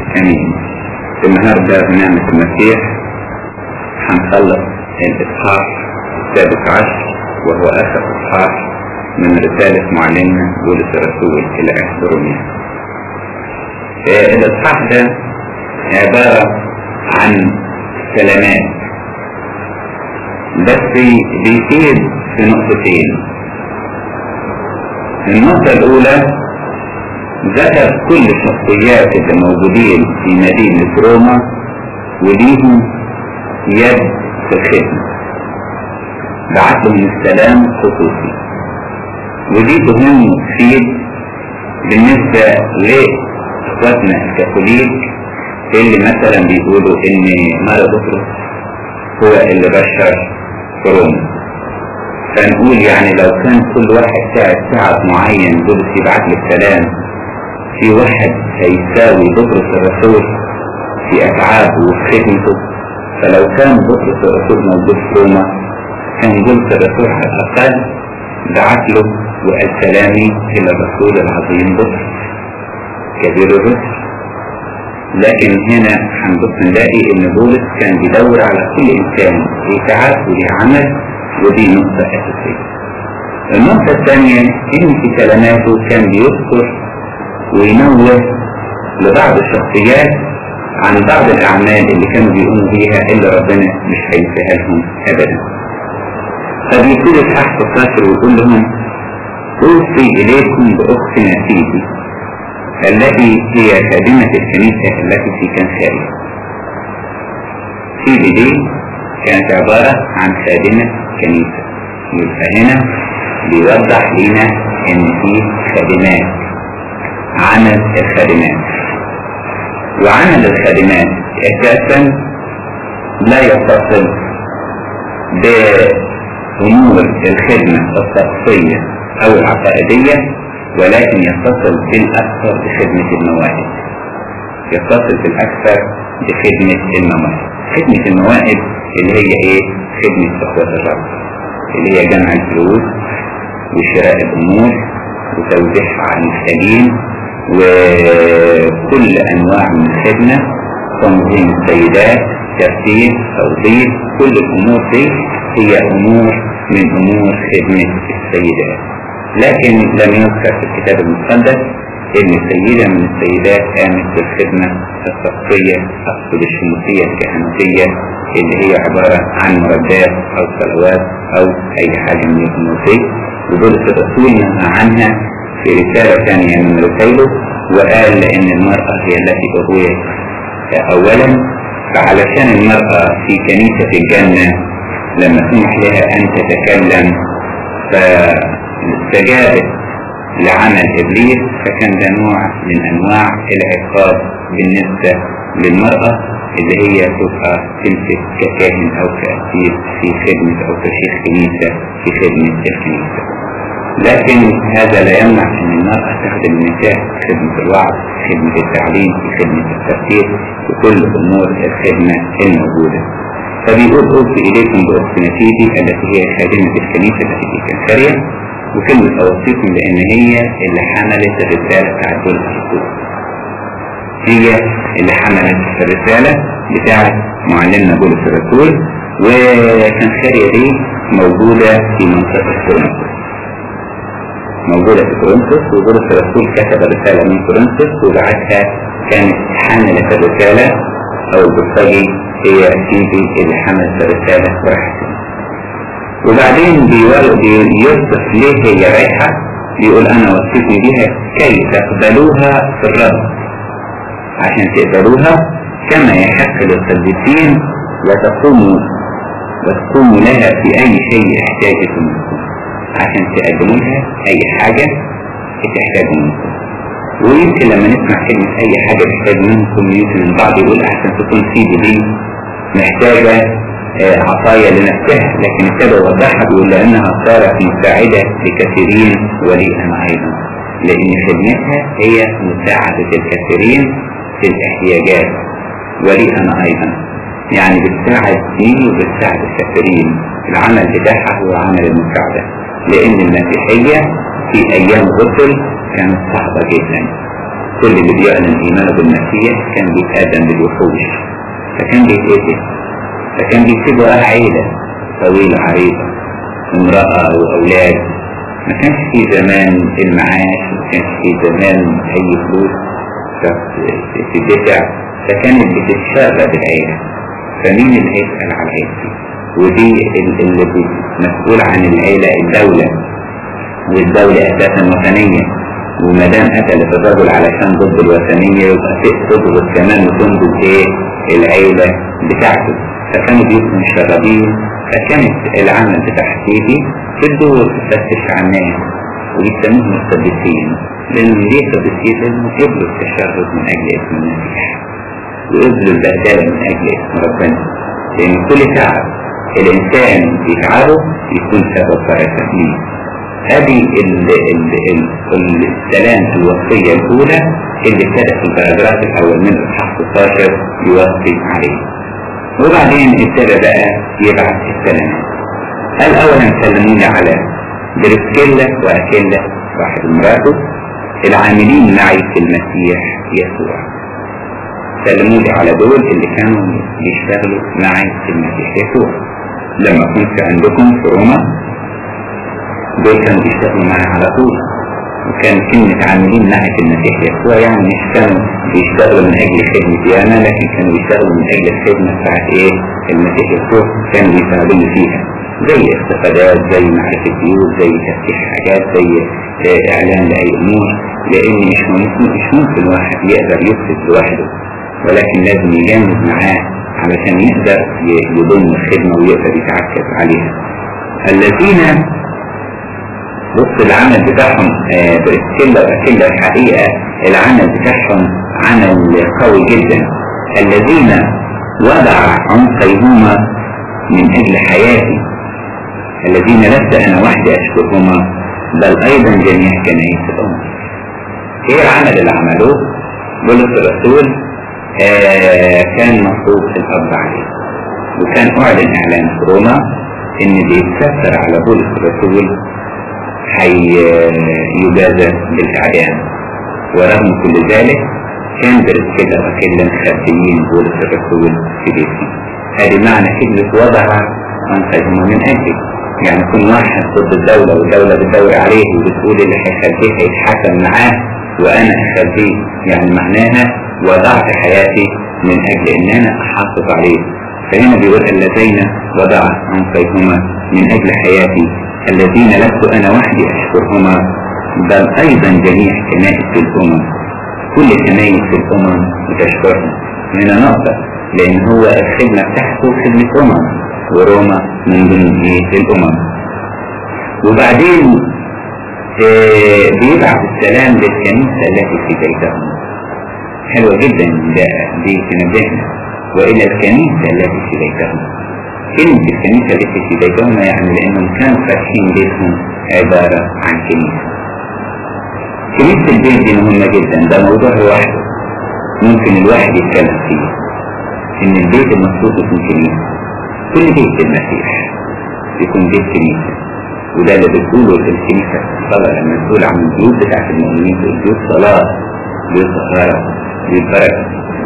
امين النهاردة بنعمة المسيح هنخلص الاصحاح السادس عشر وهو اخر اصحاح من رسالة معلمنا بولس الرسول الى اهل روميا آه، الاصحاح ده عبارة عن كلمات بس بيفيد في نقطتين النقطة الأولى ذكر كل الشخصيات اللي موجودين في مدينة روما وليهم يد في الخدمة بعت لهم السلام خصوصي ودي تهم تفيد بالنسبة لإخواتنا الكاثوليك اللي مثلا بيقولوا إن مارا بطرس هو اللي بشر في روما فنقول يعني لو كان كل واحد تعب تعب معين بطرس يبعت له السلام في واحد هيساوي بطرس الرسول في أتعابه وفي خدمته فلو كان بطرس الرسول موجود في روما كان بطرس الرسول على الأقل بعت له وقال سلامي إلى الرسول العظيم بطرس كبير الرسل لكن هنا هنبص نلاقي إن بولس كان بيدور على كل إنسان يتعب ويعمل ودي نقطة أساسية. النقطة الثانية إن في كلماته كان بيذكر وينوه لبعض الشخصيات عن بعض الأعمال اللي كانوا بيقوموا بيها اللي ربنا مش هينساها لهم أبدا. فبيبتدي تحت السطر ويقول لهم أوصي إليكم بأختنا فيدي التي هي خادمة الكنيسة التي في كنخاريا. فيدي دي كانت عبارة عن خادمة كنيسة يبقى هنا بيوضح لنا ان في خادمات عمل الخادمات وعمل الخادمات اساسا لا يتصل بأمور الخدمة الشخصية او العقائدية ولكن يتصل بالاكثر بخدمة المواهب يتصل بالاكثر بخدمة المواهب خدمة المواهب اللي هي ايه خدمة اخوة الرب اللي هي جمع الفلوس وشراء الامور وتوزيعها على المحتاجين وكل انواع من الخدمة تنظيم السيدات ترتيب توظيف كل الامور دي هي امور من امور خدمة السيدات لكن لم يذكر في الكتاب المقدس ان سيدة من السيدات قامت بالخدمة الشخصية اقصد الشموسية الكهنوتية اللي هي عبارة عن مردات او صلوات او اي حاجة من الامور دي وبولس الرسول نهى عنها في رسالة ثانية من رسائله وقال لان المرأة هي التي تضوي اولا فعلشان المرأة في كنيسة الجنة لما سمح لها ان تتكلم فاستجابت لعمل إبليس فكان ده نوع من أنواع العقاب بالنسبة للمرأة اللي هي تبقى تمسك ككاهن أو كأسير في خدمة أو كشيخ كنيسة في خدمة الكنيسة لكن هذا لا يمنع أن المرأة تخدم النساء في خدمة الوعظ في خدمة التعليم في خدمة التفكير في كل أمور الخدمة الموجودة فبيقول أوصي إليكم بأخت نتيجي التي هي خادمة الكنيسة التي في كنكريا وكلمة أوصيكم لأن هي اللي حملت الرسالة بتاعت بولس الرسول هي اللي حملت الرسالة بتاعت معلمنا بولس الرسول وكان خارية دي موجودة في منطقة كورنثوس موجودة في كورنثوس وبولس الرسول كتب رسالة من كورنثوس وبعتها كانت حملت الرسالة أو البصري هي سيدي اللي حملت الرسالة وراحت وبعدين بيوصف ليه هي رايحة بيقول أنا وصيتني بيها كي تقبلوها في الرب عشان تقبلوها كما يحق للقديسين وتقوموا وتقوموا لها في أي شيء احتاجكم منكم عشان تقدموا لها أي حاجة تحتاجوا منكم ويمكن لما نسمع كلمة أي حاجة تحتاج منكم يمكن البعض يقول أحسن تكون سيدي دي محتاجة عطايا لنفسها لكن ابتدى يوضحها بيقول لأنها صارت مساعدة لكثيرين وليئا أيضا لأن خدمتها هي مساعدة الكثيرين في الاحتياجات وليئا أيضا يعني بتساعد دي وبتساعد الكثيرين العمل بتاعها هو عمل المساعدة لأن المسيحية في أيام الرسل كانت صعبة جدا كل اللي بيعلن إيمانه بالمسيح كان بيتقدم بالوحوش فكان بيتقتل فكان بيسيب وراه عيلة طويلة عريضة امرأة وأولاد ما كانش في زمان المعاش ما كانش في زمان أي فلوس تدفع فكانت بتتشرب العيلة فمين اللي هيسأل على عيلتي ودي اللي مسؤول عن العيلة الدولة والدولة أساسا وطنية وما دام قتلت الرجل علشان ضد الوثنية يبقى تضغط كمان وتنضج ايه العيلة بتاعته فكانوا بيبقوا مشربين فكانت العمل بتاع سيدي تدور تفتش عن الناس ويسموهم القديسين لأن ليه قديسين؟ لأنه قبلوا التشرد من أجل اسم المسيح وقبلوا البهدلة من أجل اسم ربنا لأن كل تعب الإنسان يتعبه يكون سبب بركة ليه هذه السلام الوصية الأولى اللي ابتدأ في البراجراف الأول من الإصحاح 16 يوصي عليه وبعدين ابتدى بقى يبعث السلامات قال أولا سلموني على برسكيلا وأكيلا واحد مراته العاملين معي في المسيح يسوع سلموني على دول اللي كانوا بيشتغلوا معي في المسيح يسوع لما كنت عندكم في روما دول كانوا بيشتغلوا معي على طول وكان كلمة عاملين معي في المسيح يسوع يعني مش كانوا بيشتغلوا من أجل خدمة ياما لكن كانوا بيشتغلوا من أجل الخدمة بتاعت إيه المسيح يسوع كانوا بيساعدوني فيها زي استفادات زي معرفة بيوت زي تفتيح حاجات زي إعلان لأي أمور لأن مش ممكن مش ممكن واحد يقدر يفسد لوحده ولكن لازم يجامد معاه علشان يقدر يضم الخدمة ويقدر يتعكز عليها الذين بص العمل بتاعهم برسكيلا وأكيلا الحقيقة العمل بتاعهم عمل قوي جدا الذين وضع عنقيهما من أجل حياتي الذين لست أنا وحدي أشكرهما بل أيضا جميع كنائس الأمم إيه العمل اللي عملوه بولس الرسول آه كان مفروض القبض عليه وكان أعلن إعلان في روما إن بيتكسر على بولس الرسول يجازى بالإعدام ورغم كل ذلك كان برسكيلا وكلا مخبيين بولس الرسول في بيته هذه معنى كلمة وضع أنقذهما من أجلي يعني كل واحد ضد الدولة والدولة بتدور عليه وبتقول اللي هيخبيه هيتحكم معاه وأنا أخبيه يعني معناها وضعت حياتي من أجل أن أنا أحافظ عليه فهنا بيقول الذين وضع أنقذهما من أجل حياتي الذين لست أنا وحدي أشكرهما بل أيضا جميع كنائس الأمم كل كنائس الأمم بتشكرهم هنا نقطة لأن هو الخدمة بتاعته خدمة أمم وروما من ضمن الأمم وبعدين آه بيبعث السلام للكنيسة التي في بيتهم حلوة جدا ده دي تنبهنا وإلى الكنيسة التي في بيتهم كلمة الكنيسة التي في بيتهم يعني لأنهم كانوا فاتحين بيتهم عبارة عن كنيسة كنيسة البيت دي مهمة جدا ده موضوع لوحده ممكن الواحد يتكلم فيه إن البيت المفروض يكون كنيسة كل بيت المسيح يكون بيت كنيسة وده اللي بتقوله الكنيسة الصلاة لما تقول عن البيوت بتاعت المؤمنين بيوت صلاة بيوت طهارة بيوت بركة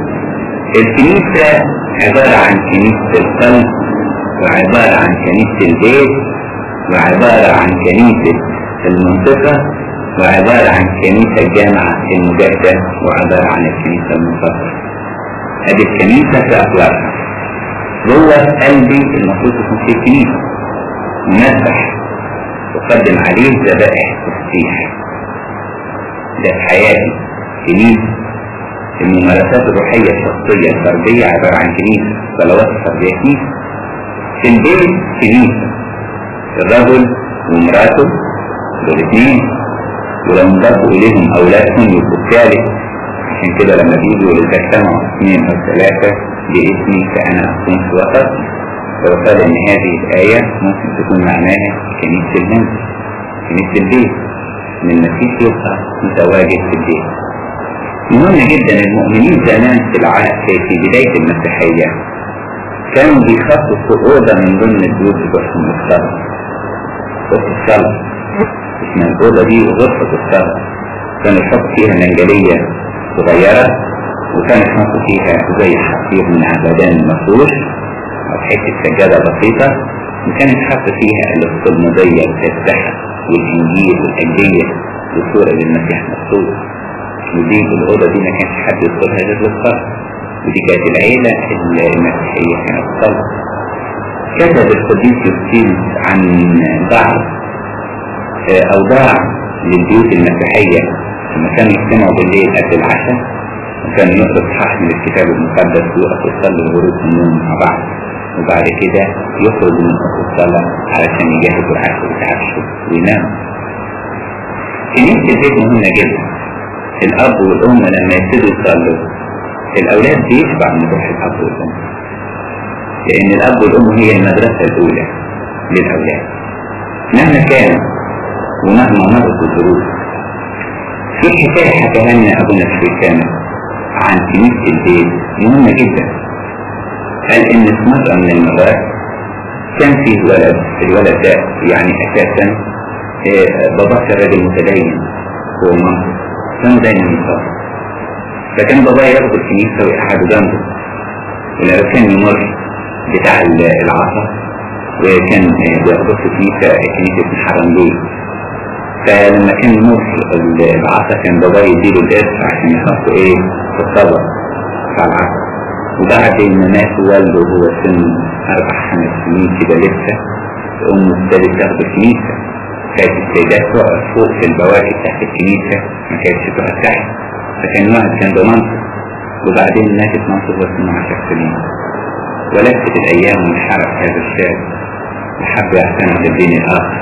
الكنيسة عبارة عن كنيسة القلب وعبارة عن كنيسة البيت وعبارة عن كنيسة المنطقة وعبارة عن كنيسة الجامعة المجاهدة وعبارة عن الكنيسة المنفصلة هذه الكنيسة في أخلاقها جوه قلبي المفروض يكون في كنيسة مسبح أقدم عليه ذبائح تفتيح ده في حياتي كنيسة الممارسات الروحية الشخصية الفردية عبارة عن كنيسة صلوات الفردية كنيسة في البيت كنيسة الرجل ومراته دول اثنين ولو انضافوا إليهم أولادهم يبقوا الثالث عشان كده لما بيجوا إذا اجتمعوا اثنين أو ثلاثة باسمي فأنا أكون في وسط فوصل أن هذه الآية ممكن تكون معناها كنيسة الهند كنيسة البيت من المسيح يبقى متواجد في البيت مهم جدا المؤمنين زمان في العهد في بداية المسيحية كانوا بيخصصوا أوضة من ضمن البيوت بتوعهم للصلاة غرفة الصلاة اسمها الأوضة دي غرفة الصلاة كانوا يحط فيها منجلية صغيرة وكانت مصر فيها زي حصير من عبدان مفروش أو حتة سجادة بسيطة وكانت حاطة فيها القلمضية والتسبحة والإنجيل والأجية وصورة للمسيح مخصوص ودي الأوضة دي ما كانش حد يدخلها غير للصلاة ودي كانت العيلة المسيحية كانت صلاة كتب القديس يوستين عن بعض أوضاع للبيوت المسيحية لما كانوا يجتمعوا بالليل قبل العشاء وكان يقرأ صحاح من الكتاب المقدس ويقف يصلي الغروب النوم مع بعض وبعد كده يخرج من الصلاة علشان يجهزوا العشاء ويتعشوا ويناموا. كنيسة البيت مهمة جدا. الأب والأم لما يبتدوا يصلوا الأولاد بيشبع من روح الأب والأم. لأن الأب والأم هي المدرسة الأولى للأولاد. مهما كان ومهما مرت الظروف في حكاية حكاها لنا أبونا الشيكانة عن كنيسة البيت مهمة جدا قال إن في مرة من المرات كان فيه ولد الولد ده يعني أساسا باباه كان راجل متدين هو مامته كانوا دايما يصلوا فكان باباه ياخد الكنيسة ويقعدوا جنبه ولما كان يمر بتاع العصا وكان بياخدوه في كنيسة كنيسة محرم بيه فلما كان يمر العصا كان بابا يديله القرش عشان يحطه ايه في الطبق بتاع العصا وبعد ما مات والده وهو سن أربع خمس سنين كده لسه أمه ابتدت تاخد الكنيسة كانت السيدات تقف فوق في البواكي تحت الكنيسة ما كانتش تقف تحت فكان واحد كان ضمانته وبعدين ماتت مامته وهو سنه عشر سنين ولفت الأيام وانحرف هذا الشاب وحب يعتنق بالدين الآخر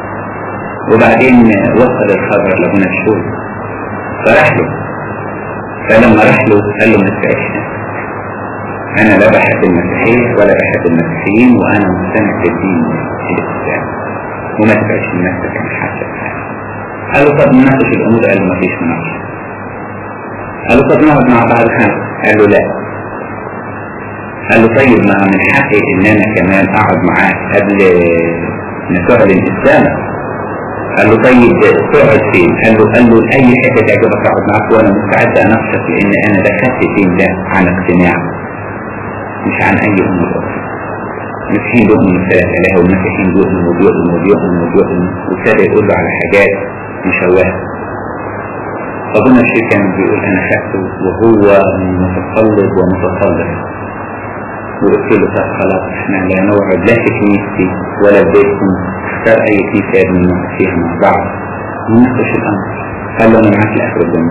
وبعدين وصل الخبر لابونا الشول فراح له فلما راح له قال له ما تبقاش انا لا بحب المسيحية ولا بحب المسيحيين وانا مستمع في الدين الاسلام وما تبقاش لنفسك انا حاسب قال له طب نناقش الامور قال له ما فيش مناقشه قال له طب نقعد مع بعض خمسه قال له لا قال له طيب ما من حقي ان انا كمان اقعد معاك قبل ما تعلن اسلامك قال له طيب تقعد فين؟ قال له قال له اي حته تعجبك اقعد معاك وانا مستعد اناقشك لان انا دخلت فين ده عن اقتناع مش عن اي امور اخرى. مسيحيين بيؤمنوا ثلاثة إله والمسيحيين بيؤمنوا وبيؤمنوا وبيؤمنوا وبيؤمنوا وابتدى يقول له على حاجات مشوهة. أظن الشيء كان بيقول أنا خدته وهو متسلط ومتسلط. وقلت له طب خلاص احنا لا نقعد لا في كنيستي ولا في بيتكم اختار اي كنيسة من نقعد فيها مع بعض ونناقش الامر قال له انا معاك لاخر الدنيا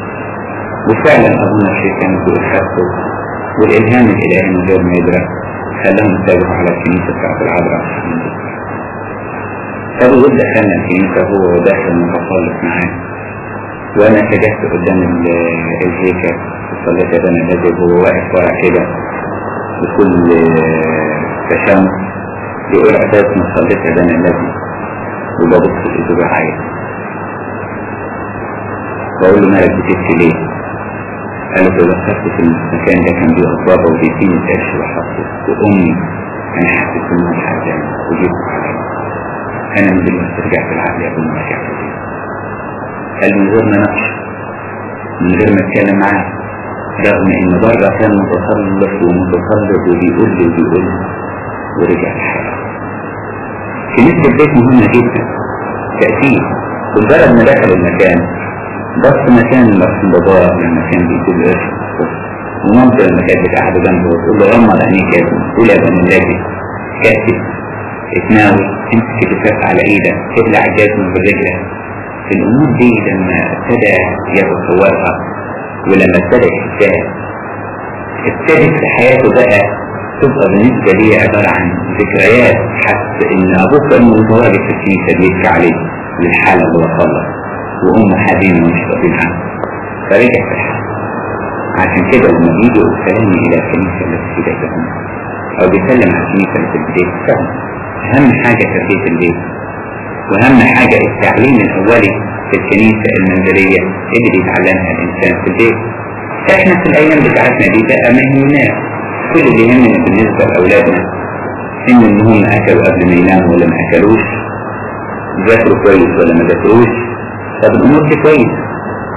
وفعلا اظن الشيء كان بيقول خدته والالهام الالهي من غير ما يدرك خلاهم يتابعوا على الكنيسة بتاعت العذراء فبقول دخلنا الكنيسة هو وداخل متخالف معاه وانا اتجهت قدام الهيكل وصليت يا بني الذي هو واقف ورا كده بكل تشامس يقول عباس ما صليت يا بني الذي وببص في ايده بعيط بقول له مالك بتبكي ليه؟ قال له تذكرت في المكان ده كان بيه بابا وبيديني القرش وحطه وامي انا حسيت انها حزانه وجبت عليا انا من دلوقتي رجعت العقل يا ابني رجعت قال من غير ما نقش من غير ما اتكلم معاه رغم ان بره كان متخلف ومتخلف وبيقول لي وبيقول لي ورجع الحياة كنيسة البيت مهمة جدا تأثير مجرد ما دخل المكان بس مكان مرسوم باباه لما كان بيقول قرش ومامته لما كانت بتقعد جنبه وتقول له غمض عينيك يا ابني قول يا بني الذي كاتب اتناول امسك الكتاب على ايدك ابلع الجزمة برجلك في الامور دي لما ابتدى يتصورها ولما ابتدى يحسها ابتدت في حياته بقى تبقى بالنسبة لي عبارة عن ذكريات حس ان ابوه كان متواجد في الكنيسة بيبكي عليه للحالة اللي وصلها وامه حزينة مش راضين عنه فرجع في الحال عشان كده لما بيجي السلام الى الكنيسة التي في بيتهم او بيسلم على الكنيسة اللي في البيت فهم اهم حاجة تربية البيت واهم حاجة التعليم الاولي في الكنيسة المنزلية اللي بيتعلمها الانسان في البيت احنا في الايام بتاعتنا دي بقى ما يهمناش كل اللي يهمنا بالنسبة لاولادنا ان هم اكلوا قبل ما يناموا ولا ما اكلوش ذاكروا كويس ولا ما ذاكروش طب الامور دي كويس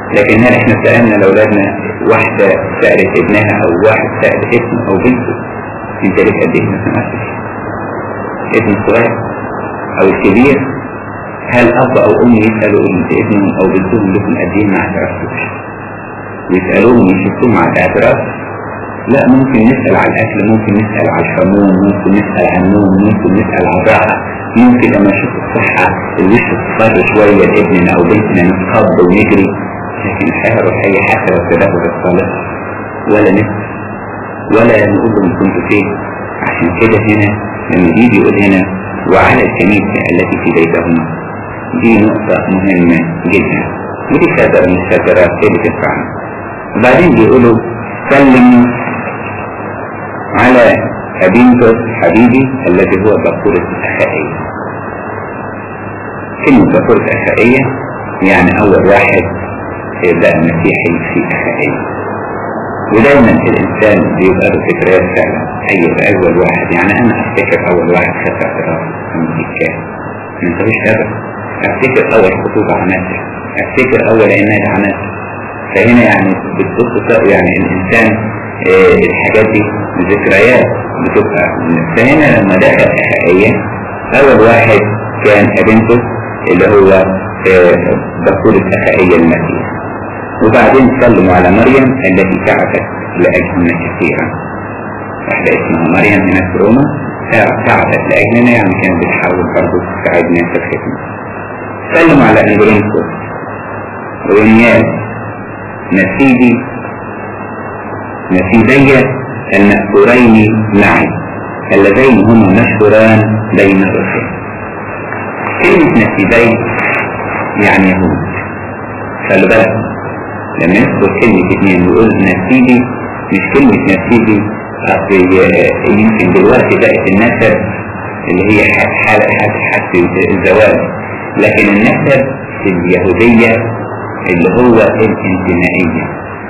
لكن هل احنا سألنا لأولادنا واحدة سألت ابنها أو واحد سأل ابنه أو بنته انت ليك قد ايه ما سمعتش ابن الصغير أو الكبير هل أب أو أم يسألوا ابنهم أو بنتهم لكم قد ايه ما اعترفتوش ويسألوهم يشوفوهم على الاعتراف لا ممكن نسأل على الأكل ممكن نسأل على الحموم ممكن نسأل عن النوم ممكن نسأل على الراحة ممكن لما نشوف الصحة الوش تصفر شوية لابننا أو بنتنا نتخض ونجري لكن الحياة الروحية حتى لو تدهور الصالح ولا نسأل ولا نقول لهم كنت فين عشان كده هنا لما يجي يقول هنا وعلى الكنيسة التي في بيتهم دي نقطة مهمة جدا ودي خبر من الخبرات اللي تنفعنا وبعدين بيقولوا سلموا على أبينتوس حبيبي الذي هو بقورة أخائية كلمة بقورة أخائية يعني أول واحد بقى مسيحي في أخائية ودايما الإنسان بيبقى له ذكريات فعلا أيوة أول واحد يعني أنا أفتكر أول واحد خد اعتراف من الكاهن ما انتهوش أبدا أفتكر أول خطوبة عملتها أفتكر أول عناد عملتها فهنا يعني بتبص تلاقوا يعني الإنسان آه الحاجات دي ذكريات بتبقى فهنا لما دخل أخائية أول واحد كان أبنته اللي هو آه بقولة أخائية المسيح وبعدين سلموا على مريم التي تعبت لأجلنا كثيرا واحدة اسمها مريم هنا في روما تعبت لأجلنا يعني كانت بتحاول برضه تساعدنا في الخدمة سلموا على أندرونكوس ويونياس نسيبي نسيبي المذكورين معي اللذين هما مشهوران بين الرسل كلمة نسيبي يعني يهود خلي بالك لما يذكر كلمة اثنين ويقول نسيبي مش كلمة نسيبي أصل يمكن دلوقتي بقت النسب اللي هي حالة حالة الزواج لكن النسب في اليهودية اللي هو الانتمائية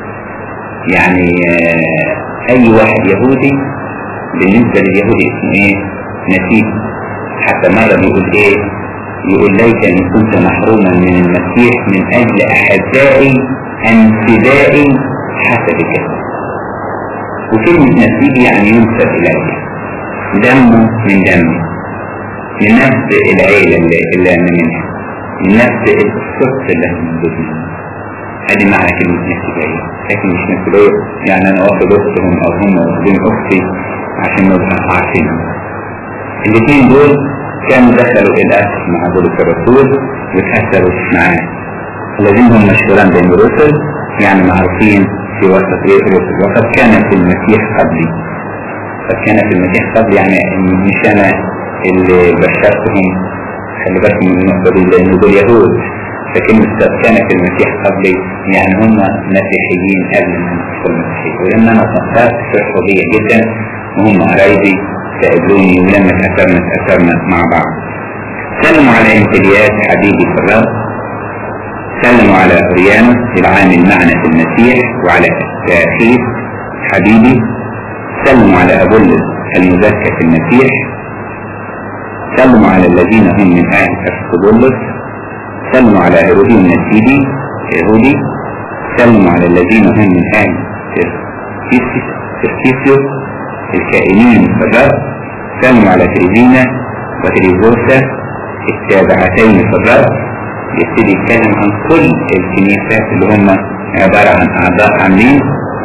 يعني أي واحد يهودي بالنسبة لليهودي اسمه إيه؟ نسيب حتى مرة بيقول إيه؟ يقول ليتني كنت محروما من المسيح من أجل أحبائي انفدائي حسب الجسد وكلمة نسيب يعني ينسب إلي دمه من دمي من نفس العيلة اللي, اللي أنا منها من نفس الصف اللي أنا موجود منه هذه معنى كلمة نسيبية لكن مش نسيبية يعني أنا واخد أختهم أو هم واخدين أختي عشان نبقى عارفينهم الاثنين دول كانوا دخلوا الأسر مع بولس الرسول وتأثروا معاه الذين هم مشهوران بين الرسل يعني معروفين في وسط الرسل وقد كان في المسيح قبلي قد كان في المسيح قبلي يعني مش أنا اللي بشرتهم خلي بالكم من النقطة دي لأن دول يهود فكلمة قد كان في المسيح قبلي يعني هم مسيحيين قبل ما ندخل المسيح ولأن أنا فكرت في القضية جدا وهم قرايبي سألوني ولما تأثرنا تأثرنا مع بعض سلموا على امتليات حبيبي في الرب سلموا على أريانوس العامل معنا في المسيح وعلى تأخير حبيبي سلموا على أبولس المزكى في المسيح سلموا على الذين هم من أهل أسكبولس سلموا على هيرودي النسيبي يهودي سلموا على الذين هم من أهل تركيسيوس الكائنين في الرب سلموا على تريزينا وتريزوسا التابعتين في الرب يبتدي يتكلم عن كل الكنيسات اللي هم عبارة عن أعضاء عاملين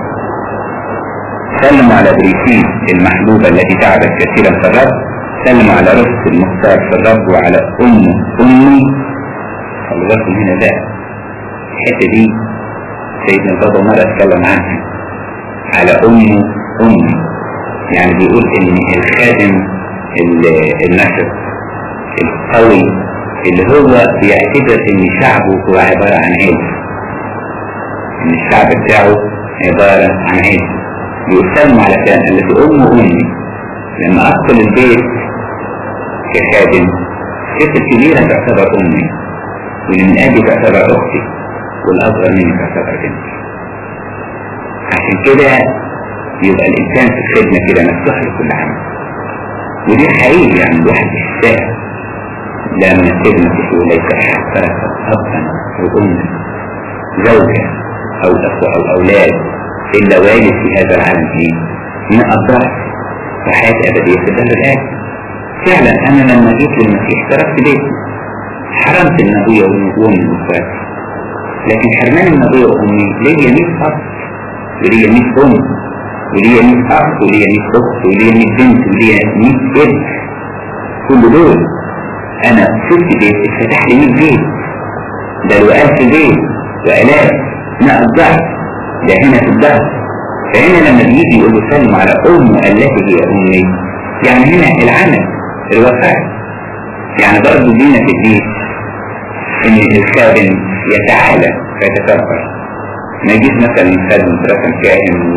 سلموا على بريسيس المحبوبة التي تعبت كثيرا في الرب سلموا على رفس المختار في الرب وعلى أم أمي خلي بالكم هنا ده الحتة دي سيدنا البابا مرة اتكلم عنها على أم أمي يعني بيقول إن الخادم النشر القوي اللي هو بيعتبر ان شعبه هو عبارة عن عيلة ان الشعب بتاعه عبارة عن عيلة بيسلم على كان التي ام امي لما ادخل البيت كخادم الست الكبيرة تعتبر امي واللي من ابي تعتبر اختي والاصغر مني تعتبر بنتي عشان كده يبقى الانسان في الخدمة كده مفتوح لكل عمل ودي حقيقي يعني الواحد يحسها لا من خدمته ليس حتى أبا وأما زوجة أو أخوة أو أولاد إلا والد في هذا العالم إيه؟ من الضعف وحياة أبدية في الدهر الآخر فعلا أنا لما جيت للمسيح تركت بيتي حرمت من أبويا وأمي وأخواتي لكن حرمان من أبويا وأمي ليا 100 أب وليا 100 أم وليا 100 أخ وليا 100 أخت وليا 100 بنت وليا 100 ابن كل دول أنا سبت بيت اتفتح لي 100 بيت ده الوقاف في بيت وآلاف ما الضعف ده هنا في الضعف فهنا لما بيجي يقول له سلم على أمه التي هي أمي يعني هنا العمل الوفاء يعني برضه دينا في الدين ان الخادم يتعالى فيتكبر ما يجيش مثلا خادم رقم كاهن و...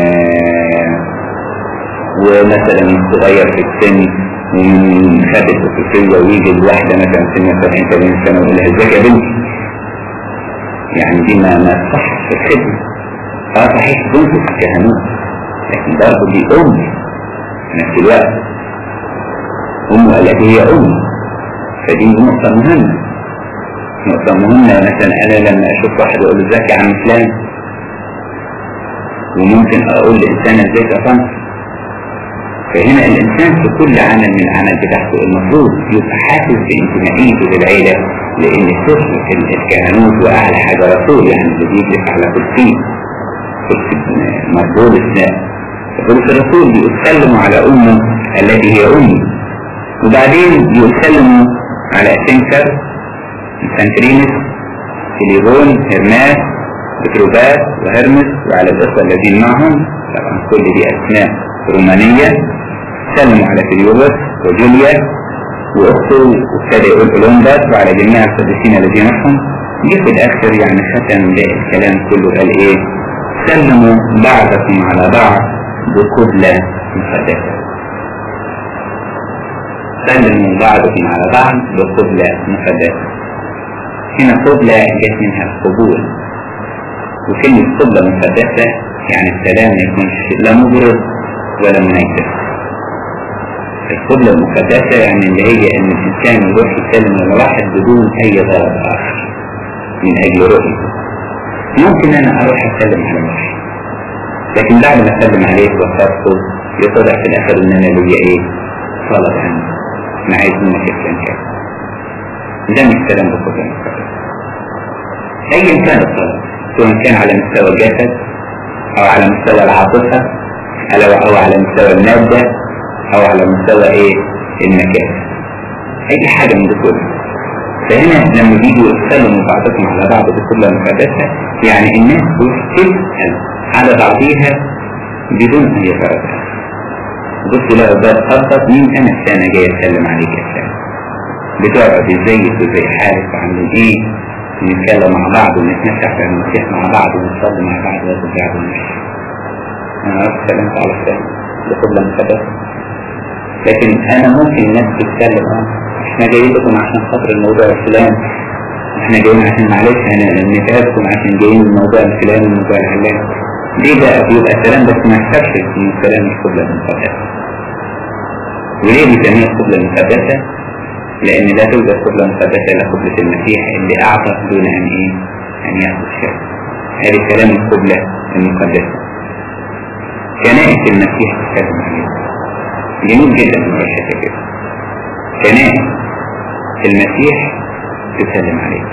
ومثلا صغير في السن وخابت خصوصية ويجي الواحدة مثلا سنة 70 80 سنة ويقول لها ازيك يا بنتي يعني دي ما ما تصح في الخدمة اه صحيح بنت في الكهنوت لكن برضه دي أم في نفس الوقت أمه التي هي أم فدي نقطة مهمة نقطة مهمة مثلا أنا لما أشوف واحد أقول له ازيك يا عم فلان وممكن أقول لإنسان ازيك يا فندم فهنا الإنسان في كل عمل من العمل بتاعته المفروض يبقى حاسس بانتمائيته للعيلة لأن سر الكهنوت وأعلى حاجة رسول يعني اللي بيجلس على كرسي كرسي مربوط السناء فقلت الرسول بيسلم على أمه التي هي أمي وبعدين يسلم على سنكر سانترينس تليفون هرماس بتروبات وهرمس وعلى الإخوة الذين معهم طبعا كل دي أسماء رومانية سلموا على فيليوبس وجوليا وأخته وابتدى يقول أولمباس وعلى جميع القديسين الذين معهم جه في الآخر يعني ختم الكلام كله قال إيه سلموا بعضكم على بعض بقبلة مقدسة سلموا بعضكم على بعض بقبلة مقدسة هنا قبلة جت منها القبول وكلمة قبلة مقدسة يعني السلام ما يكونش لا مبرد ولا منيسر القبلة المقدسة يعني اللي هي ان الانسان يروح يسلم على واحد بدون اي غرض اخر من اجل رؤيته ممكن انا اروح اسلم على واحد لكن بعد ما اسلم عليه وصفته يطلع في الاخر ان انا ليا ايه طلب عنه ما عايز منك الكلام كده ده مش كلام بالقبلة المقدسة ايا كان الطلب سواء كان على مستوى الجسد او على مستوى العاطفة او على مستوى المادة او على مستوى ايه المكان اي حاجة من دول فهنا لما بيجوا يسلموا بعضكم على بعض بكل مقدسة يعني الناس بتسأل على بعضيها بدون اي غرض بص لا ده خطط مين انا السنة جاي اسلم عليك يا سنة بتقعد ازيك وزي حالك وعاملين ايه نتكلم مع بعض ونتمسح في المسيح مع بعض ونصلي مع بعض وناخد بعض ونمشي انا عرفت كلمت على السلام بقبلة مقدسة لكن انا ممكن الناس تتكلم اه احنا جايين لكم عشان خاطر الموضوع الفلاني احنا جايين عشان معلش انا نتعبكم عشان جايين الموضوع الفلاني والموضوع العلاني ليه بقى بيبقى كلام بس ما يحتاجش من كلام القبلة المقدسة وليه بيسميها القبلة المقدسة؟ لأن لا توجد قبلة مقدسة إلا قبلة المسيح اللي أعطى دون أن إيه؟ أن يأخذ شيء هذه كلام القبلة المقدسة كنائس المسيح تتكلم عليه جميل جدا من الحته كده كنائس المسيح تسلم عليه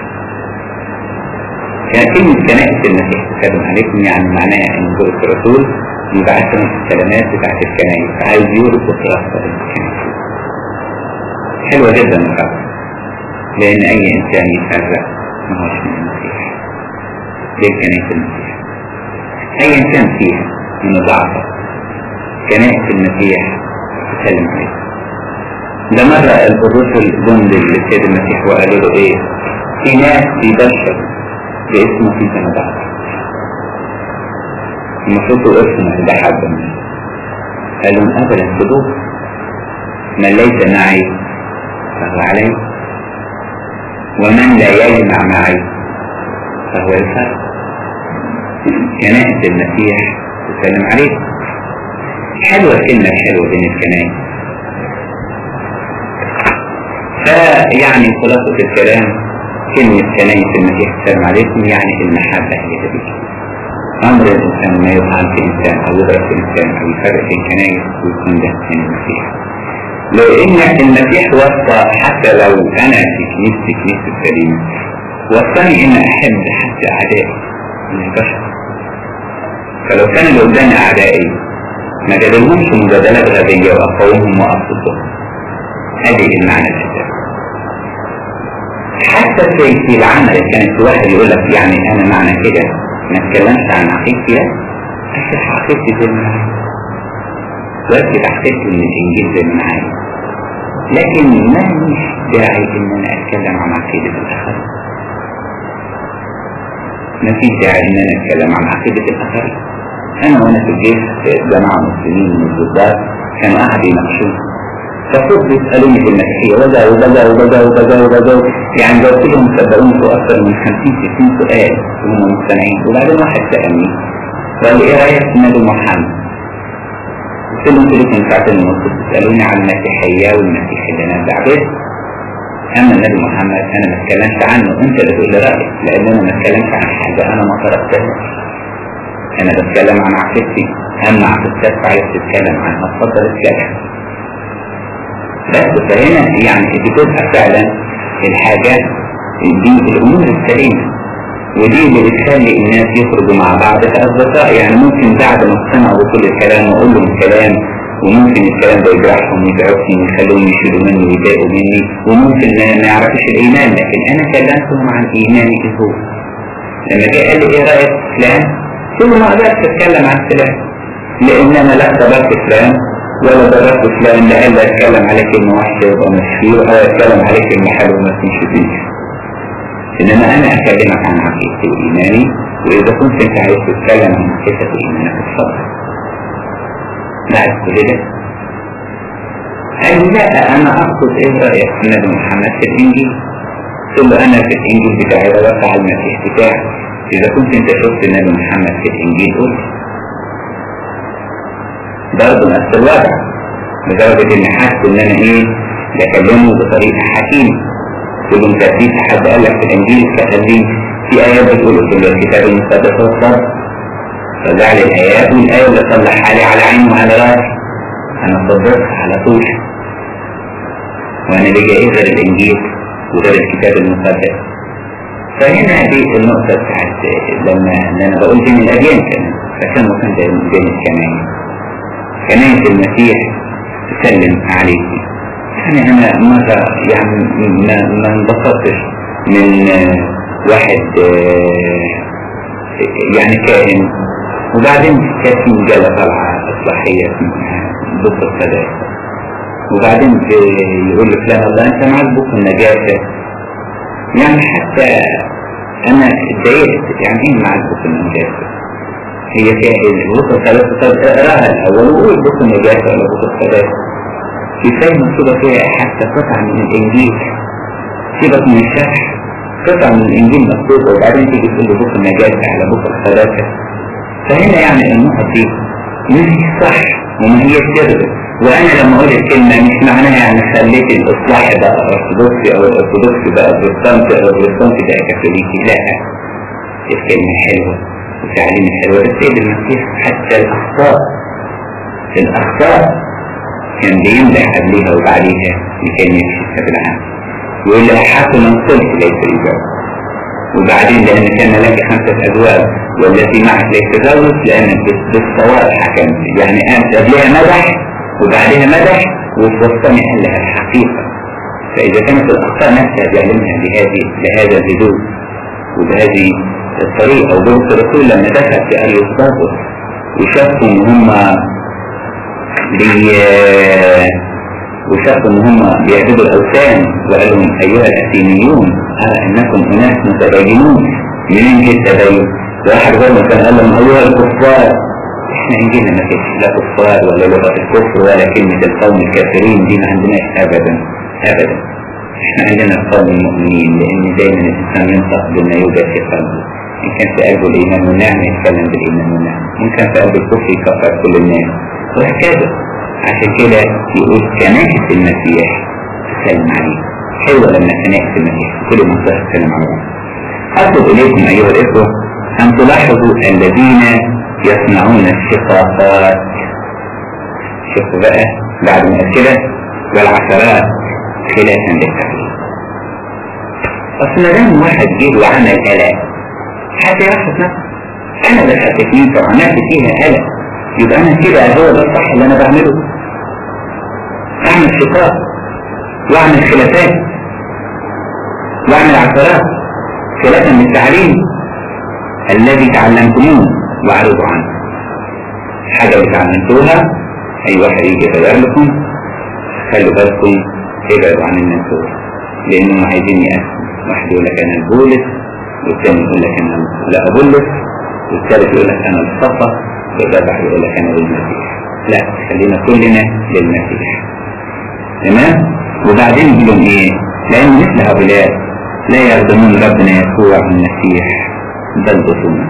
يعني كلمة كنائس المسيح تسلم عليكم يعني معناها ان بولس الرسول يبعث لهم الكلمات بتاعت الكنائس عايز يورث الدراسة الكنائس حلوة جدا الخبر لأن أي إنسان يفرق ما هوش من المسيح ليه كنائس المسيح أي إنسان فيها من الضعفة كنائس المسيح تسلم عليه ده مرة الرسل جند للسيد المسيح وقالوا له ايه في ناس بيبشر باسمه في سنة ضعف المفروض اسمه ده حد منه قال لهم ابدا صدوق من ليس معي فهو علي ومن لا يجمع معي فهو يفرق كنائس المسيح تسلم عليه حلوة الكلمة الحلوة بين الكنائس فيعني خلاصة الكلام كلمة كناية المسيح السلام عليكم يعني المحبة هي تبيك أمر الإنسان ما يفعل في إنسان أو يضرب في إنسان أو يفرق في كناية ويكون ده من المسيح لأن المسيح وصى حتى لو أنا في كنيستي كنيسة سليمة وصاني إن أحب حتى أعدائي من البشر فلو كان اللي قدامي أعدائي ما جادلهمش مجادلات غبية وأقاومهم وأصدهم هذه المعنى الأساسي حتى في في العمل كان في واحد يقول لك يعني أنا معنى كده ما اتكلمش عن عقيدتي لا أشرح عقيدتي زي ما أنا وأكد عقيدتي من الإنجيل زي ما أنا عايز لكن ما مش داعي إن أنا أتكلم عن عقيدة الآخرين ما فيش داعي إن أنا أتكلم عن عقيدة الآخرين أنا وأنا في الجيش في جماعة مسلمين من الضباط كانوا قاعدين يناقشوني فصرت يسألوني في المسيحية وذا وذا وذا وذا وذا يعني جاوبت لهم صدقوني في أكثر من 50 60 سؤال وهم مقتنعين وبعدين واحد سألني قال لي إيه رأيك في النبي محمد؟ قلت لهم انتوا لكم ساعتين ونص تسألوني عن المسيحية والمسيح اللي أنا بعبده أما النبي محمد أنا ما اتكلمش عنه أنت اللي تقول لي رأيك لأن أنا ما اتكلمش عن حاجة أنا ما طلبتهاش أنا بتكلم عن عقيدتي أما عقيدتك عايز تتكلم عنها اتفضل اتكلم بس فهنا يعني بتبقى فعلا الحاجات دي الأمور السليمة ودي اللي بتخلي الناس يخرجوا مع بعض كأصدقاء يعني ممكن بعد ما اقتنعوا بكل الكلام وأقول لهم كلام وممكن الكلام ده يجرحهم ويتعبني ويخلوهم يشيلوا مني ويضايقوا مني وممكن ما يعرفوش الإيمان لكن أنا كلمتهم عن إيماني في هو لما جه قال لي إيه رأيك في فلان؟ قلت له ما أقدرش أتكلم عن فلان لأن أنا لا اختبرت فلان ولا درست فلان لا قال أتكلم عليك كلمة وحشة يبقى مشهور أو أتكلم عليك كلمة حلوة ما تنشفيش إنما أنا أكلمك عن عقيدتي وإيماني وإذا كنت أنت عايز تتكلم عن عقيدتك وإيمانك اتفضل بعد كل ده قال لي لا أنا أقصد إيه رأيك في النبي محمد في الإنجيل قلت له أنا في الإنجيل بتاعي بدافع على المسيح بتاعي إذا كنت أنت شفت النبي محمد في الإنجيل قول برضه نفس الوضع لدرجة إن حاسس إن أنا إيه بكلمه بطريقة حكيمة تقول انت في حد قال لك في الانجيل كتبين في ايات بتقول في الكتاب المقدس والصبر رجع لي الايات والايه اللي صلح حالي على عيني وعلى راسي انا صدقتها على طول وانا ليا ايه غير الانجيل وغير الكتاب المقدس فهنا دي النقطة بتاعت لما انا بقول بين الاديان كمان فكان وكان بين الكنائن كنائن المسيح تسلم عليكي يعني أنا مرة يعني ما ما انبسطتش من واحد يعني كائن وبعدين كانت في مجلة طالعة إصلاحية ضد الصلاة وبعدين يقول لك لا والله أنت معاك بوك النجاسة يعني حتى أنا اتضايقت يعني إيه معاك بوك النجاسة؟ هي فيها إيه؟ بوك الصلاة طب اقراها الأول وقول بوك النجاسة ولا بوك الصلاة كفاية مكتوبة فيها حتى قطعة من الإنجيل سيبك من الشرح قطعة من الإنجيل مكتوبة وبعدين تيجي تقول لي بكرة النجاسة على بكرة الثلاثة فهنا يعني النقطة دي مش صح وما هي كذب وأنا لما أقول الكلمة مش معناها يعني خليت الإصلاح بقى أرثوذكسي أو الأرثوذكسي بقى بروتستانتي أو البروتستانتي بقى كاثوليكي لا الكلمة حلوة والتعليم حلوة بس سيد المسيح حتى الأخطاء الأخطاء كان بيمدح قبلها وبعديها لكلمة الشتاء بالعام يقول لها حق من قلت ليس رجال وبعدين لأن كان لك خمسة أزواج والتي معك ليس تزوج لأنك بالصواب حكمت يعني قامت قبلها مدح وبعدها مدح وتوصلني قال لها الحقيقة فإذا كانت الأخطاء نفسها بيعلمها بهذه بهذا الهدوء وبهذه الطريقة وبنت الرسول لما دخل في أريوستاطس وشافوا إن هم بي وشافوا ان هم بيعبدوا الاوثان وقال لهم ايها الاثينيون ارى انكم اناس متدينون منين جه التدين؟ واحد غير كان قال لهم ايها الكفار احنا عندنا ما فيش لا كفار ولا لغه الكفر ولا كلمه القوم الكافرين دي ما عندناش ابدا ابدا احنا عندنا القوم المؤمنين لان دايما الانسان ينطق بما يوجد في قلبه ان كان في قلبه الايمان والنعم يتكلم بالايمان والنعم ان كان في قلبه الكفر يكفر كل الناس وهكذا عشان كده يقول كنائس المسيح تسلم عليه حلوة لما خناقة في المسيح كل منطقة تتكلم عن بعض أطلب إليكم أيها الإخوة أن تلاحظوا الذين يصنعون الشقاقات شوفوا بقى بعد ما كده والعشرات خلافا للتحليل أصل ما دام واحد جه وعمل قلق حتى يحفظ نفسه أنا دخلت كنيسة وعملت فيها قلق يبقى أنا كده هو ده الصح اللي أنا بعمله أعمل شقاق وأعمل خلافات وأعمل عثرات خلافا للتعليم الذي تعلمتموه واعرضوا عنه حاجة اللي تعلمتوها أي واحد يجي يغير لكم خلوا بالكم ابعدوا عن الناس دول لأنهم عايزين يأسوا واحد يقول لك أنا البولس والثاني يقول لك أنا لا أبولس والثالث يقول لك أنا الصفا والرابع يقول لك أنا للمسيح لا خلينا كلنا للمسيح تمام وبعدين يجي لهم إيه لأن مثل هؤلاء لا يخدمون ربنا يسوع المسيح بل بطولنا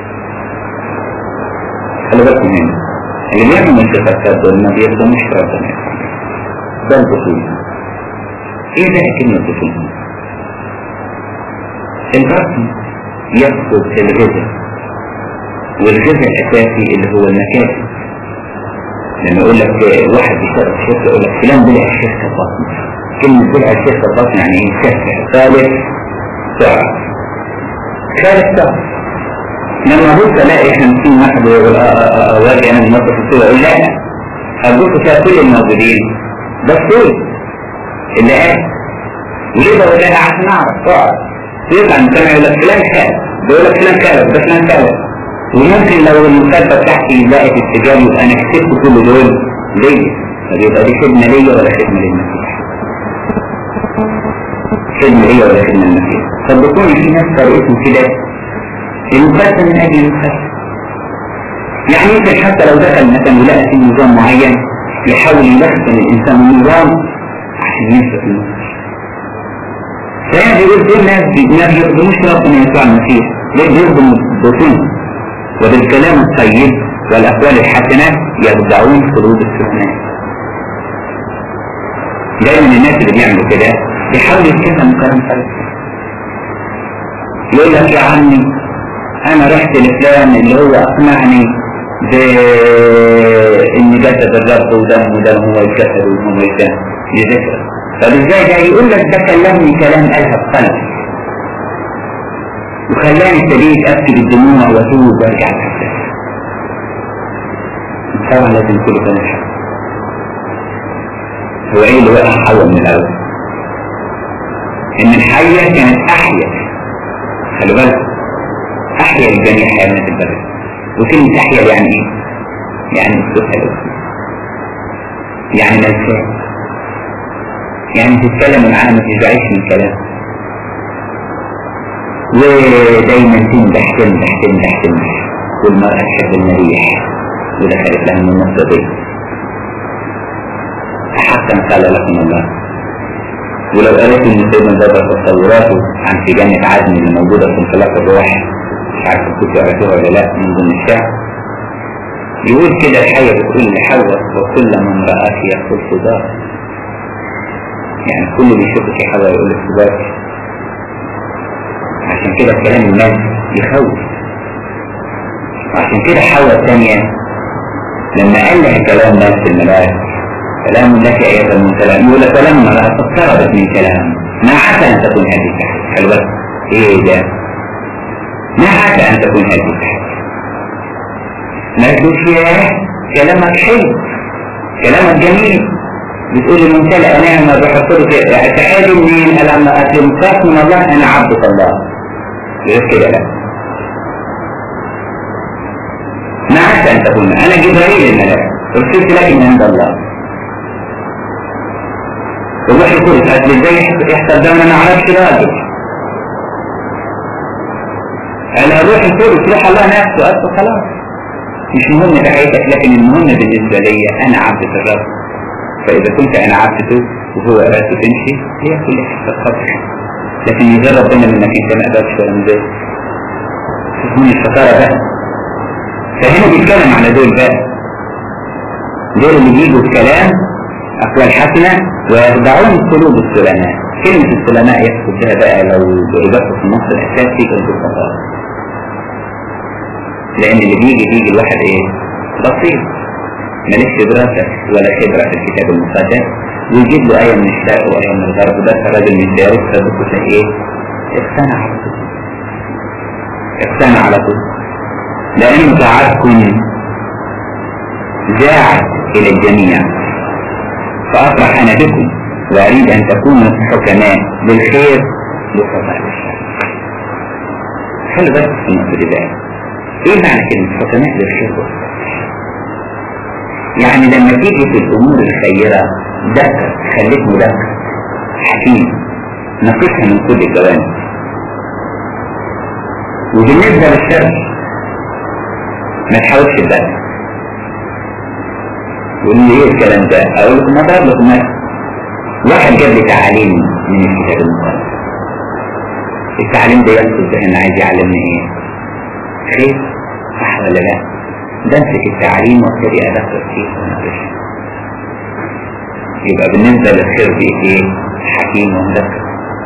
خلي بالكم هنا اللي بيعمل الشفاكات دول ما بيخدموش ربنا يسوع بل بطولنا ايه بقى كلمة بطولنا الرسم يقصد الغذاء والغذاء الأساسي اللي هو المكاسب لما يقول لك واحد بيشتغل في شركة يقول لك فلان بلع شركة باطنة كلمة بلع شركة باطنة يعني ايه كسر ثالث سعر ثالث سعر لما بص الاقي 50 واحد ويقول واجي انا بنظف الصورة يقول لا هتبص فيها كل الموجودين ده الصورة اللي قال وليه بقول لها عشان اعرف اقعد يطلع المجتمع يقول لك فلان كذا بيقول لك فلان كذا ده فلان كذا وممكن لو المكاتبة بتاعتي لقت اتجاه يبقى انا كسبت كل دول ليا طب يبقى دي خدمة ليا ولا خدمة للمسيح؟ خدمة ليا ولا خدمة للمسيح؟ طب بكون في ناس طريقتهم كده المكاتبة من اجل المكاتبة يعني يمكن حتى لو دخل مثلا ولقى في نظام معين يحاول يلخبط الانسان النظام عشان يثبت المسيح فهنا بيقول دول ناس ما بيخدموش ربنا يسوع المسيح دول بيخدموا بطون وبالكلام الطيب والأقوال الحسنة يخدعون قلوب السفناء دايما الناس اللي بيعملوا كده بيحاولوا يتكلموا كلام طيب يقول لك يا عمي انا رحت لفلان اللي هو اقنعني بان جسد الرب ودم ودم هو الجسد وهو الدم لذكر طب ازاي ده يقول لك ده كلمني كلام قالها بقلبي وخلاني ابتديت ابكي بالدموع واتوب وارجع لحسن طبعا لازم كل كلام حق هو ايه اللي وقع حواء من الاول ان الحية كانت احيا خلي بالك احيا لجميع حيوانات البلد وكلمة احيا يعني ايه يعني اسلوبها يعني ملكات يعني تتكلم معاها ما تزعيش من كلام ودايما تمدح تمدح تمدح تمدح والمرأة تحب المريح ودخلت لها من النقطة دي حسن قال لكم الله ولو قالت ان سيدنا ذكر تصوراته عن في جنة عدن اللي موجودة في انطلاق الروح مش عارف كنت قرأتوها ولا لا من ضمن الشعر يقول كده الحية بكل حوة وكل من رآك يقول صدار يعني كل اللي يشوفك يا حوا يقول لك صدار عشان كده كلام الناس يخوف وعشان كده حوا الثانية لما قال لها كلام ناس في الملاك كلام لك أيها المنكلام يقول لك فلما رأت اقتربت من كلام ما عسى أن تكون هذه التحت حلوة إيه ده ما عسى أن تكون هذه التحت ما تقولش يا كلامك حلو كلامك جميل بتقول الممتلئ نعمة بحصول اعتقاد ان لما اتمساك من الله انا عبد الله غير كده لا ما عسى ان تكون انا جبريل الملاك ارسلت لك من عند الله الروح القدس قال ازاي يحصل ده انا ما اعرفش راجل انا الروح القدس روح الله نفسه قال خلاص مش مهم تحيتك لكن المهم بالنسبه لي انا عبد الرب فإذا كنت أنا عبدته وهو أرادته تمشي هي كل حسب قدر لكن يزال ربنا منك أنت ما قدرتش ولا مزاج تكون الشطارة بقى فهنا بيتكلم على دول بقى دول اللي بيجوا بكلام أقوال حسنة ويخدعون قلوب السلماء كلمة السلماء يقصد بها بقى لو إجابته في النص الأساسي البسطاء لأن اللي بيجي بيجي الواحد إيه؟ بسيط ماليش دراسة ولا خبرة في الكتاب المقدس ويجيب له آية من الشرق وآية من الغرب بس الراجل مش دارس فبص إيه؟ اقتنع على طول اقتنع على طول لأن طاعتكم جاعت إلى الجميع فأفرح أنا بكم وأريد أن تكونوا حكماء بالخير بخطأ الشر خلوا بس في النقطة دي بقى إيه معنى كلمة حكماء بالخير بخطأ يعني لما تيجي في الأمور الخيرة دقق خليك مدقق حكيم نقصها من كل الجوانب وبالنسبة للشر ما تحاولش تبقى يقول لي ايه الكلام ده اقول لكم ما ضرب لكم مثل واحد جاب لي تعاليم من الكتاب المقدس التعليم ده يقصد ده ان عايز يعلمني ايه خير صح ولا لا بمسك التعليم وابتدي ادقق فيه ونقش يبقى بالنسبة للخير دي ايه حكيم ومدقق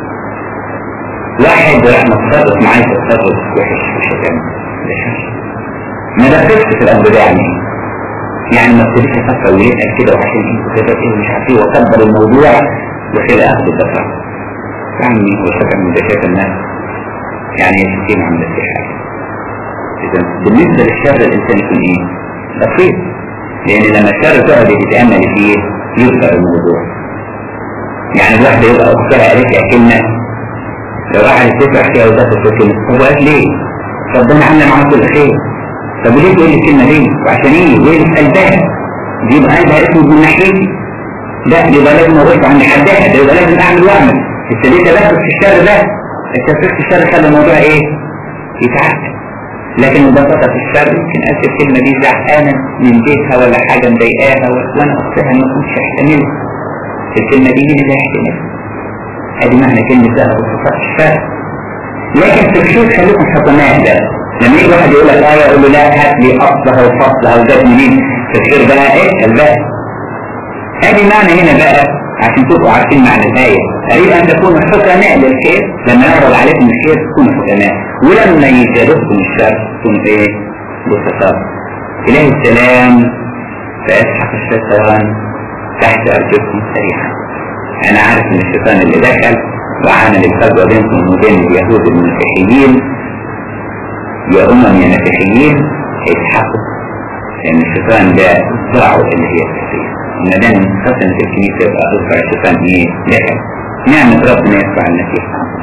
واحد راح متصرف معايا تصرف وحش مش هتعمل ده شر ما دققش في الامر ده يعني يعني ما تبتديش افكر ويسال كده وعشان انتوا كده ايه مش عارف ايه واكبر الموضوع وكده اخد الدفع يعني وشكر من دكات الناس يعني يشتين عن ده حاجه اذا بالنسبه للشر الانسان يكون ايه؟ بسيط لان لما الشر تقعد تتامل فيه يكبر الموضوع يعني الواحده يبقى اختها قالت لها كلمه لو قعدت تفرح فيها وتاخد في كلمه طب قالت ليه؟ ربنا عمل معاك كل خير طب ليه تقول لي الكلمه دي وعشان ايه ليه قلبها دي يبقى قلبها اسمه من ناحيتي لا يبقى لازم اوقف عند حدها ده يبقى لازم اعمل واعمل ابتديت ادخل في الشر ده التفكير في الشر خلى الموضوع ايه يتعقد لكن مبسطة في الشر يمكن قالت الكلمة دي زعقانة من بيتها ولا حاجة مضايقاها وانا قلتها ما كنتش هحتملها الكلمة دي مين اللي هيحتملها؟ ادي معنى كلمة ده بسطة في الشر لكن في الشيء خليكم حكماء ده لما يجي واحد يقول لك آية يقول له لا هات لي أصلها وفصلها وجات منين في الخير بقى إيه الباقي ادي معنى هنا بقى عشان تبقوا عارفين معنى الآية أريد أن تكونوا حكماء للخير لما يعرض عليكم الخير تكونوا حكماء ولما يجادكم الشر تكونوا إيه بسطاء إله السلام فيسحق الشيطان تحت أرجلكم سريعا أنا عارف إن الشيطان اللي دخل وعامل الفجوة بينكم وبين اليهود المسيحيين يا أمم يا مسيحيين هيتحقق لأن الشيطان ده ضرعه اللي هي التحرير ما دام ختمت الكنيسة يبقى تصبح الشيطان إيه؟ دخل نعمة ربنا يدفع المسيح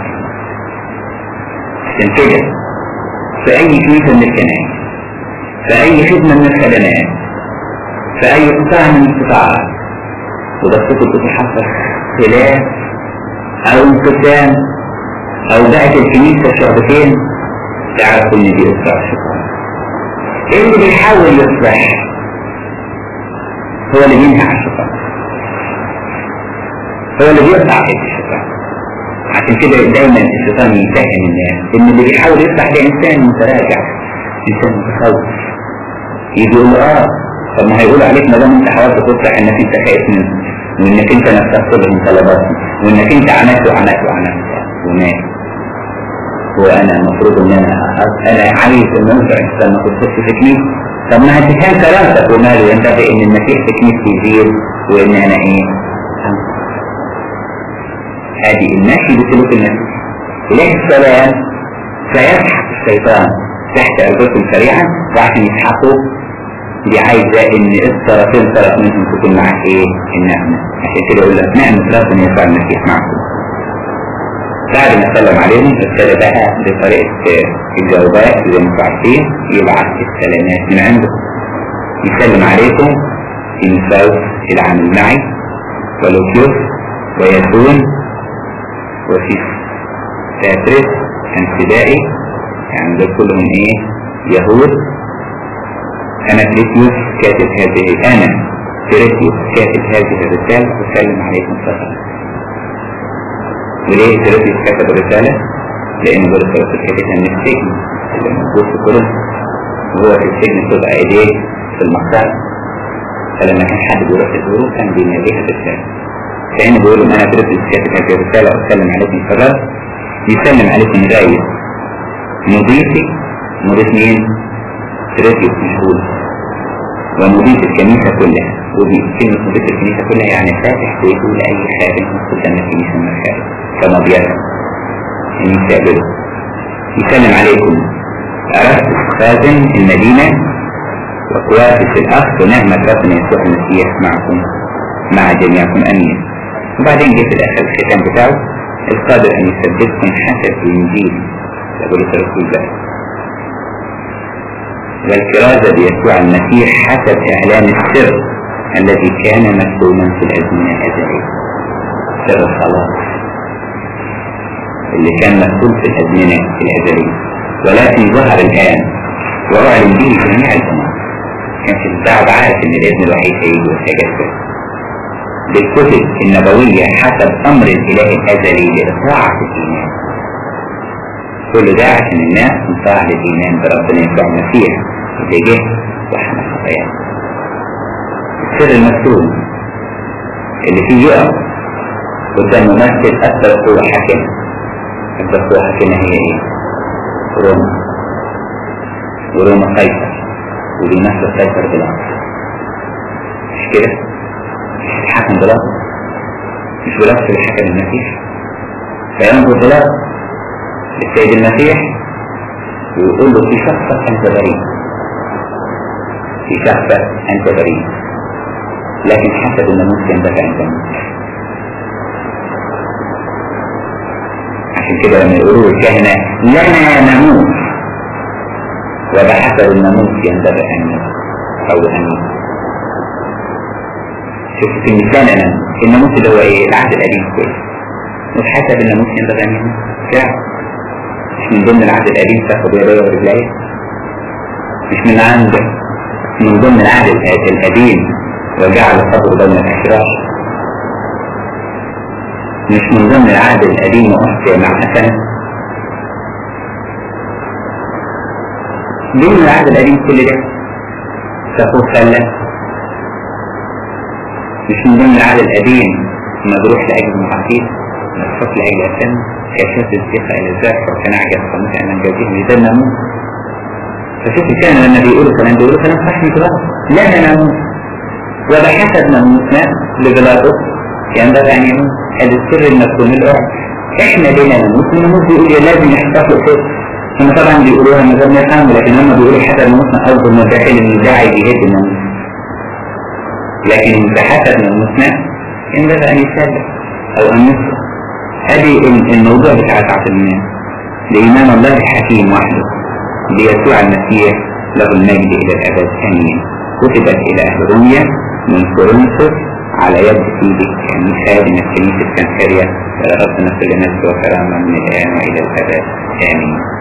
عشان كده في أي كنيسة من الكنائس في أي خدمة من الخدمات في أي قطاع من القطاعات وبصيتوا بتتحقق خلاف أو انقسام أو بقت الكنيسة شعبتين تعرفوا ان دي اسرع الشيطان اللي بيحاول يصلح هو اللي بينهي على الشيطان هو اللي بيقطع في الشيطان عشان كده دايما الشيطان يفهم الناس ان اللي بيحاول يصلح ده انسان متراجع انسان متخوف يجي يقول اه طب ما هيقول عليك ما دام انت حاولت تصلح انك انت خايف منه وانك انت نفسك من طلباتي وانك انت عملت وعملت وعملت ومات وانا المفروض ان انا انا عايز ان انت لما تخش في كنيسه طب ما هتفهم كلامك وماله ينبغي ان المسيح في كنيسه يزيد وان انا ايه هذه المشي بسلوك المسيح إله السلام سيسحق الشيطان تحت أرجلكم سريعا وعشان يسحقوا دي عايزة إن الطرفين طرف منهم تكون معك إيه؟ النعمة عشان كده يقول لك نعمة ربنا يسوع المسيح معكم بعد ما سلم عليهم ابتدى بقى بطريقة الجوابات زي ما انتم عارفين يبعث السلامات من عنده يسلم عليكم تيموثاوس العامل معي ولوكيوس ويكون وفيس تاتريس انفدائي يعني دول كلهم ايه يهود انا كريتيوس كاتب هذه انا كريتيوس كاتب هذه الرسالة وسلم عليكم سلام وليه كريتيوس كتب الرسالة لان بولس الرسول كتبها من السجن اللي موجود في كورنث وهو في السجن تبقى ايديه في المقطع فلما كان حد بيروح يزوره كان بيناديها بالرسالة كأنه بيقول لهم أنا تريد كاتب هذه الرسالة وأسلم عليكم في الرب يسلم عليكم غاية مضيفي مضيف مين؟ تريد مشغول ومضيف الكنيسة كلها ودي كلمة مضيف الكنيسة كلها يعني فاتح بيته لأي خادم قدام الكنيسة من الخارج كمضيافة إن يستقبله يسلم عليكم أردت خازن المدينة وقوافس الأخ ونعمة ربنا يسوع المسيح معكم مع جميعكم أمين وبعدين جه في الآخر الختام بتاعه القادر أن يثبتكم حسب الإنجيل يقول الرسول بقى والكرازة بيسوع المسيح حسب إعلان السر الذي كان مكتوما في الأزمنة الأزلية سر الخلاص اللي كان مكتوب في الأزمنة الأزلية ولكن ظهر الآن وأعلن به جميع الأمم كان في الشعب عارف إن الابن الوحيد هيجي وسيجسد بالكتب النبوية حسب أمر الإله الأزلي لإطاعة الإيمان كل ده عشان الناس تطاع للإيمان بربنا يسوع المسيح اللي جه وحمل خطايانا السر المكتوب اللي فيه يقف قدام ممثل أكثر قوة حاكمة أكثر قوة حاكمة هي إيه؟ روما وروما قيصر ودي نفس قيصر بالعكس مش كده؟ مش الحكم بلاط مش بلاط اللي حكم المسيح فينظر بلاط للسيد المسيح ويقول له في شخصك أنت بريء في شخصك أنت بريء لكن حسب الناموس ينبغي أن تموت عشان كده لما يقولوا الكهنة لنا ناموس وبحسب الناموس ينبغي أن يموت أو أن يموت شوف في مثال أنا الناموس اللي هو إيه العهد القديم كله وبحسب الناموس ينبغي أن يموت فعلا مش من ضمن العهد القديم تاخد يديه ورجليه مش من عند من ضمن العهد القديم وجعل الصبر بين الأشرار مش من ضمن العهد القديم وأحكي مع حسنة ليه من العهد القديم كل ده تقول سلة مش من ضمن العهد القديم مجروح لأجل المعاصير مدفوع لأجل أسن كشف الثقة إلى الزرع وكان عجب فمتع من جوزه ده الناموس فشوف كان لما بيقولوا كلام بيقولوا كلام صح مش غلط لا ناموس وبحسب ناموسنا لبلاطه ينبغي أن يموت هذا السر المكتوم الأرض احنا لنا ناموس الناموس بيقول يا لازم نحتفظ له هم طبعا بيقولوها من غير ما يفهموا لكن هم بيقولوا حسب ناموسنا أفضل من الداخل ان ده عايز يهد الناموس لكن بحسب ناموسنا ينبغي أن يسلم أو أن يسلم هذه الموضوع بتاع ساعة الناس لإيمان الله الحكيم وحده بيسوع المسيح له المجد إلى الأبد آمين كتبت إلى أهل روميا من كورنثوس على يد سيدك يعني خادم الكنيسة الكنسرية ربنا كل نفس وكرامة من الآن وإلى الأبد آمين